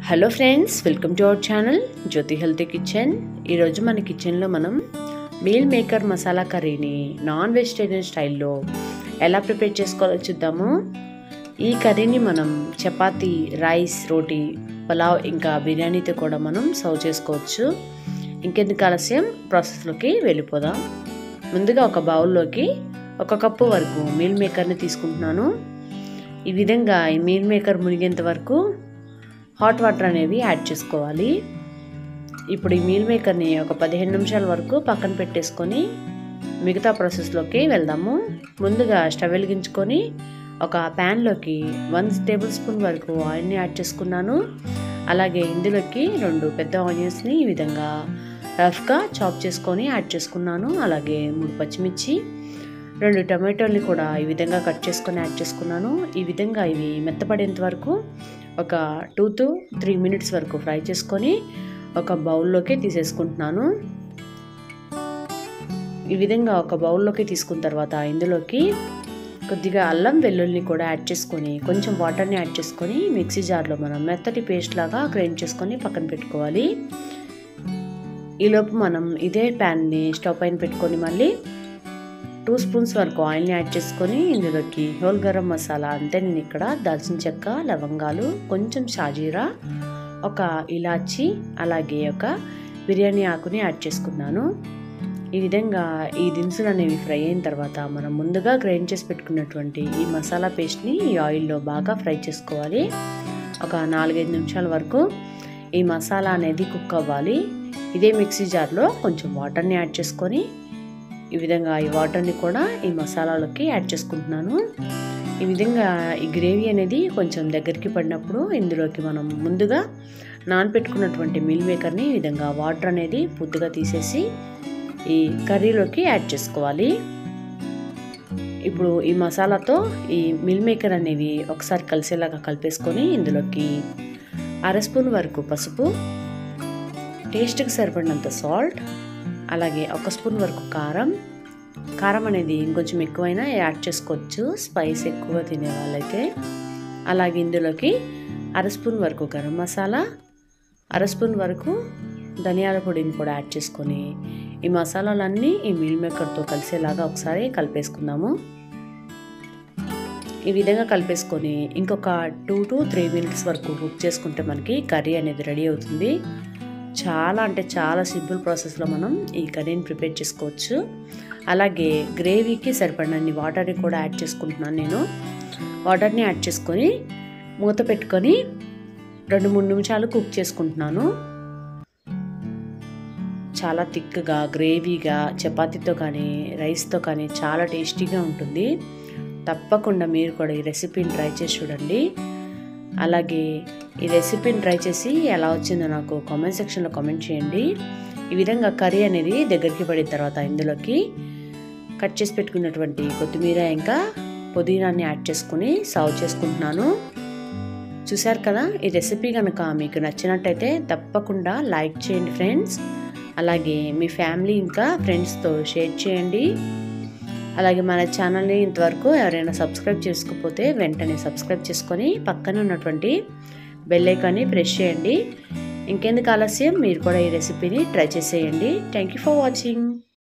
hello friends welcome to our channel Jyothi healthy kitchen ఈరోజు మన కిచెన్లో మనం మీల్ మేకర్ మసాలా కర్రీని నాన్ వెజిటేరియన్ స్టైల్లో ఎలా ప్రిపేర్ చేసుకోవాలో చూద్దాము ఈ కర్రీని మనం చపాతీ రైస్ రోటీ పలావ్ ఇంకా బిర్యానీతో కూడా మనం సర్వ్ చేసుకోవచ్చు ఇంకెందుకు ఆలస్యం ప్రాసెస్లోకి వెళ్ళిపోదాం ముందుగా ఒక బౌల్లోకి ఒక కప్పు వరకు మీల్ మేకర్ని తీసుకుంటున్నాను ఈ విధంగా ఈ మీల్ మేకర్ మునిగేంత వరకు హాట్ వాటర్ అనేవి యాడ్ చేసుకోవాలి ఇప్పుడు ఈ మీల్ మేకర్ని ఒక పదిహేను నిమిషాల వరకు పక్కన పెట్టేసుకొని మిగతా ప్రాసెస్లోకి వెళ్దాము ముందుగా స్టవ్ వెలిగించుకొని ఒక ప్యాన్లోకి వన్ టేబుల్ స్పూన్ వరకు ఆయిల్ని యాడ్ చేసుకున్నాను అలాగే ఇందులోకి రెండు పెద్ద ఆనియన్స్ని ఈ విధంగా రఫ్గా చాప్ చేసుకొని యాడ్ చేసుకున్నాను అలాగే మూడు పచ్చిమిర్చి రెండు టమాటోల్ని కూడా ఈ విధంగా కట్ చేసుకొని యాడ్ చేసుకున్నాను ఈ విధంగా ఇవి మెత్తపడేంత వరకు ఒక టూ టు త్రీ మినిట్స్ వరకు ఫ్రై చేసుకొని ఒక బౌల్లోకి తీసేసుకుంటున్నాను ఈ విధంగా ఒక బౌల్లోకి తీసుకున్న తర్వాత ఇందులోకి కొద్దిగా అల్లం వెల్లుల్లిని కూడా యాడ్ చేసుకొని కొంచెం వాటర్ని యాడ్ చేసుకొని మిక్సీ జార్లో మనం మెత్తటి పేస్ట్ లాగా గ్రైండ్ చేసుకొని పక్కన పెట్టుకోవాలి ఈలోపు మనం ఇదే ప్యాన్ని స్టవ్ పైన పెట్టుకొని మళ్ళీ టూ స్పూన్స్ వరకు ఆయిల్ని యాడ్ చేసుకొని ఇందులోకి హోల్ గరం మసాలా అంతే నేను ఇక్కడ దాల్చిన చెక్క లవంగాలు కొంచెం షాజీరా ఒక ఇలాచి అలాగే ఒక బిర్యానీ ఆకుని యాడ్ చేసుకున్నాను ఈ విధంగా ఈ దినుసులు అనేవి ఫ్రై అయిన తర్వాత మనం ముందుగా గ్రైండ్ చేసి పెట్టుకున్నటువంటి ఈ మసాలా పేస్ట్ని ఈ ఆయిల్లో బాగా ఫ్రై చేసుకోవాలి ఒక నాలుగైదు నిమిషాల వరకు ఈ మసాలా అనేది కుక్ అవ్వాలి ఇదే మిక్సీ జార్లో కొంచెం వాటర్ని యాడ్ చేసుకొని ఈ విధంగా ఈ వాటర్ని కూడా ఈ మసాలాలోకి యాడ్ చేసుకుంటున్నాను ఈ విధంగా ఈ గ్రేవీ అనేది కొంచెం దగ్గరికి పడినప్పుడు ఇందులోకి మనం ముందుగా నానపెట్టుకున్నటువంటి మిల్ మేకర్ని ఈ విధంగా వాటర్ అనేది పూర్తిగా తీసేసి ఈ కర్రీలోకి యాడ్ చేసుకోవాలి ఇప్పుడు ఈ మసాలాతో ఈ మిల్ మేకర్ అనేవి ఒకసారి కలిసేలాగా కలిపేసుకొని ఇందులోకి అర స్పూన్ వరకు పసుపు టేస్ట్కి సరిపడినంత సాల్ట్ అలాగే ఒక స్పూన్ వరకు కారం కారం అనేది ఇంకొంచెం ఎక్కువైనా యాడ్ చేసుకోవచ్చు స్పైస్ ఎక్కువ తినే వాళ్ళైతే అలాగే ఇందులోకి అర స్పూన్ వరకు గరం మసాలా అర స్పూన్ వరకు ధనియాల పొడిని కూడా యాడ్ చేసుకొని ఈ మసాలాలన్నీ ఈ మీల్ మేకర్తో కలిసేలాగా ఒకసారి కలిపేసుకుందాము ఈ విధంగా కలిపేసుకొని ఇంకొక టూ టు త్రీ మినిట్స్ వరకు కుక్ చేసుకుంటే మనకి కర్రీ అనేది రెడీ అవుతుంది చాలా అంటే చాలా సింపుల్ ప్రాసెస్లో మనం ఈ కర్రీని ప్రిపేర్ చేసుకోవచ్చు అలాగే గ్రేవీకి సరిపడినన్ని వాటర్ని కూడా యాడ్ చేసుకుంటున్నాను నేను వాటర్ని యాడ్ చేసుకొని మూత పెట్టుకొని రెండు మూడు నిమిషాలు కుక్ చేసుకుంటున్నాను చాలా థిక్గా గ్రేవీగా చపాతీతో కానీ రైస్తో కానీ చాలా టేస్టీగా ఉంటుంది తప్పకుండా మీరు కూడా ఈ రెసిపీని ట్రై చేసి చూడండి అలాగే ఈ రెసిపీని ట్రై చేసి ఎలా వచ్చిందో నాకు కామెంట్ సెక్షన్లో కామెంట్ చేయండి ఈ విధంగా కర్రీ అనేది దగ్గరికి పడిన తర్వాత ఇందులోకి కట్ చేసి పెట్టుకున్నటువంటి కొత్తిమీర ఇంకా పుదీనాన్ని యాడ్ చేసుకుని సర్వ్ చేసుకుంటున్నాను చూశారు కదా ఈ రెసిపీ కనుక మీకు నచ్చినట్టయితే తప్పకుండా లైక్ చేయండి ఫ్రెండ్స్ అలాగే మీ ఫ్యామిలీ ఇంకా ఫ్రెండ్స్తో షేర్ చేయండి అలాగే మన ఛానల్ని ఇంతవరకు ఎవరైనా సబ్స్క్రైబ్ చేసుకోకపోతే వెంటనే సబ్స్క్రైబ్ చేసుకొని పక్కన ఉన్నటువంటి బెల్ ఐకాన్ని ప్రెస్ చేయండి ఇంకెందుకు ఆలస్యం మీరు కూడా ఈ రెసిపీని ట్రై చేసేయండి థ్యాంక్ యూ ఫర్ వాచింగ్